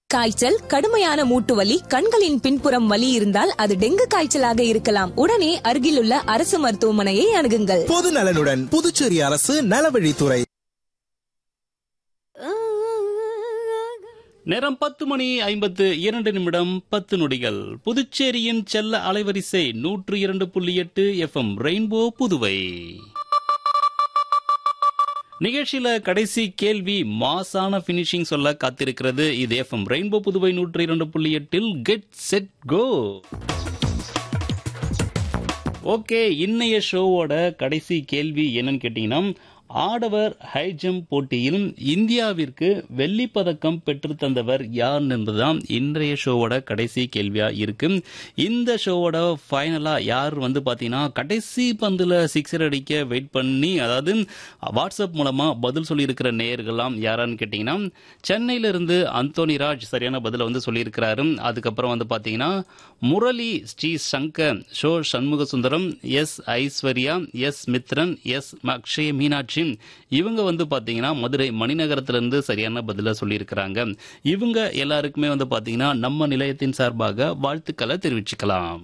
காய்ச்சல் கடுமையான மூட்டு வலி கண்களின் பின்புறம் வலி இருந்தால் அது டெங்கு காய்ச்சலாக இருக்கலாம் உடனே அருகிலுள்ள அரசு மருத்துவமனையை அணுகுங்கள் பொது நலனுடன் புதுச்சேரி அரசு நலவழித்துறை நேரம் பத்து மணி ஐம்பத்து இரண்டு நிமிடம் பத்து நொடிகள் புதுச்சேரியின் செல்ல அலைவரிசை நூற்று இரண்டு புள்ளி எட்டு எஃப்எம் ரெயின்போ புதுவை நிகழ்ச்சியில கடைசி கேள்வி மாசான பினிஷிங் சொல்ல காத்திருக்கிறது இது எஃப்எம் ரெயின்போ புதுவை நூற்று இரண்டு புள்ளி எட்டில் கெட் செட் கோ ஓகே இன்னைய ஷோவோட கடைசி கேள்வி என்னன்னு கேட்டீங்கன்னா ஆடவர் ஹை ஜம்ப் போட்டியில் இந்தியாவிற்கு வெள்ளிப் பதக்கம் பெற்று தந்தவர் யார் என்பதுதான் இன்றைய ஷோவோட கடைசி கேள்வியா இருக்கு இந்த ஷோவோட ஃபைனலா யார் வந்து பாத்தீங்கன்னா கடைசி பந்துல சிக்ஸர் அடிக்க வெயிட் பண்ணி அதாவது வாட்ஸ்அப் மூலமா பதில் சொல்லியிருக்கிற நேயர்கள்லாம் யாரான்னு கேட்டீங்கன்னா சென்னையில இருந்து அந்தோனி ராஜ் சரியான பதில வந்து சொல்லியிருக்கிறாரு அதுக்கப்புறம் வந்து பாத்தீங்கன்னா முரளி ஸ்ரீ சங்கர் ஷோ Shanmuga Sundaram S Aishwarya S Mithran S Akshaya Meenakshi இவங்க வந்து பாத்தீங்கன்னா மதுரை மணிநகரத்திலிருந்து சரியான பதில சொல்லியிருக்கிறாங்க இவங்க எல்லாருக்குமே வந்து பாத்தீங்கன்னா நம்ம நிலையத்தின் சார்பாக வாழ்த்துக்களை தெரிவிச்சுக்கலாம்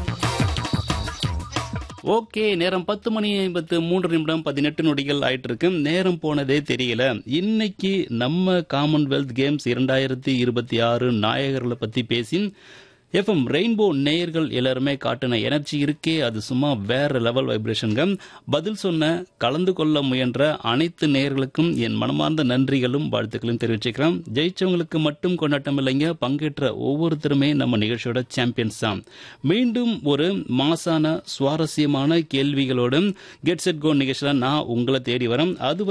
ஓகே நேரம் பத்து மணி ஐம்பத்து மூன்று நிமிடம் பதினெட்டு நொடிகள் ஆயிட்டு இருக்கு நேரம் போனதே தெரியல இன்னைக்கு நம்ம காமன்வெல்த் கேம்ஸ் இரண்டாயிரத்தி இருபத்தி ஆறு நாயகர்களை பத்தி பேசி எஃப்எம் ரெயின்போ நேயர்கள் எல்லாருமே காட்டின எனர்ஜி இருக்கே அது சும்மா வேற லெவல் வைப்ரேஷன்க பதில் சொன்ன கலந்து கொள்ள முயன்ற அனைத்து நேயர்களுக்கும் என் மனமார்ந்த நன்றிகளும் வாழ்த்துக்களும் தெரிவிச்சுக்கிறேன் ஜெயிச்சவங்களுக்கு மட்டும் கொண்டாட்டம் இல்லைங்க பங்கேற்ற ஒவ்வொருத்தருமே நம்ம நிகழ்ச்சியோட சாம்பியன்ஸ் தான் மீண்டும் ஒரு மாசான சுவாரஸ்யமான கேள்விகளோடு கெட் செட் கோ நிகழ்ச்சியில் நான் உங்களை தேடி வரேன் அது